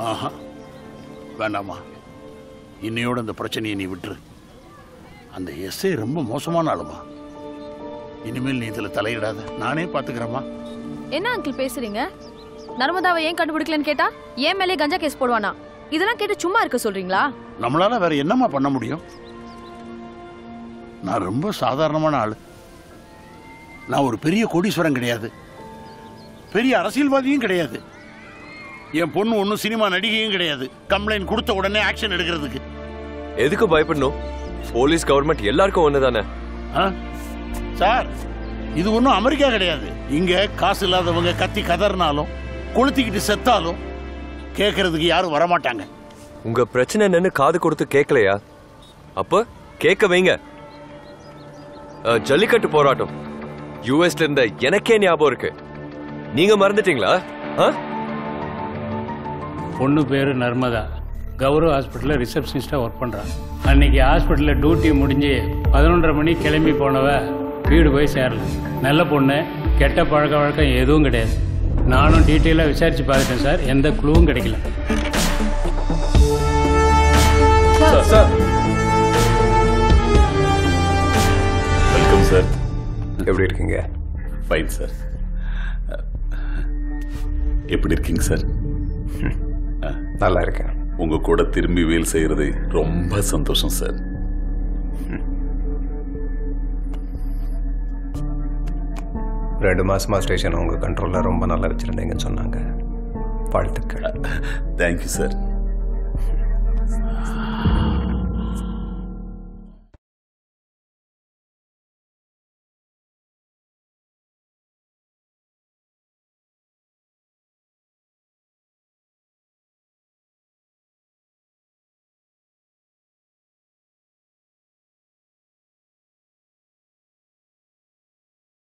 ஆஹா வேண்டாமா இன்னையோட இந்த பிரச்சனையை நீ விட்டுரு அந்த எஸ்ஐ ரொம்ப மோசமான ஆளுமா இனிமேல் நீ இதுல தலையிடாத நானே பாத்துக்கிறேம்மா என்ன அங்கிள் பேசுறீங்க நர்மதாவை ஏன் கண்டுபிடிக்கலன்னு கேட்டா ஏன் மேலே கஞ்சா கேஸ் போடுவானா இதெல்லாம் கேட்டு சும்மா இருக்க சொல்றீங்களா நம்மளால வேற என்னம்மா பண்ண முடியும் நான் ரொம்ப சாதாரணமான ஆளு நான் ஒரு பெரிய கோடீஸ்வரன் கிடையாது பெரிய அரசியல்வாதியும் கிடையாது என் பொண்ணு ஒன்றும் சினிமா நடிகையும் கிடையாது கம்ப்ளைண்ட் கொடுத்த உடனே ஆக்ஷன் எடுக்கிறதுக்கு எதுக்கு பயப்படணும் போலீஸ் கவர்மெண்ட் எல்லாருக்கும் ஒண்ணுதானே ஆ? சார் இது ஒன்றும் அமெரிக்கா கிடையாது இங்க காசு இல்லாதவங்க கத்தி கதறினாலும் கொளுத்திக்கிட்டு செத்தாலும் கேட்கறதுக்கு யாரும் வரமாட்டாங்க உங்க பிரச்சனை என்னன்னு காது கொடுத்து கேட்கலையா அப்ப கேட்க வைங்க அஹ், ஜல்லிக்கட்டு போராட்டம் யூஎஸ்ல இருந்த எனக்கே ஞாபகம் இருக்கு நீங்க மறந்துட்டீங்களா ஆ? பொண்ணு பேர் நர்மதா கௌரவ் ஹாஸ்பிட்டலில் ரிசப்ஷனிஸ்டாக ஒர்க் பண்ணுறான் அன்னைக்கு ஹாஸ்பிட்டலில் டியூட்டி முடிஞ்சு பதினொன்றரை மணி கிளம்பி போனவ வீடு போய் சேரல நல்ல பொண்ணு கெட்ட பழக்க வழக்கம் எதுவும் கிடையாது நானும் டீட்டெயிலாக விசாரித்து பார்த்துட்டேன் சார் எந்த க்ளூவும் கிடைக்கல வெல்கம் சார் எப்படி இருக்கீங்க ஃபைன் சார் எப்படி இருக்கீங்க சார் நல்லா இருக்கேன் உங்க கூட திரும்பி வேல் செய்யறது ரொம்ப சந்தோஷம் சார் ரெண்டு மாசமா ஸ்டேஷன் உங்க கண்ட்ரோல்ல ரொம்ப நல்லா வச்சிருந்தீங்கன்னு சொன்னாங்க வாழ்த்துக்கள் தேங்க்யூ சார்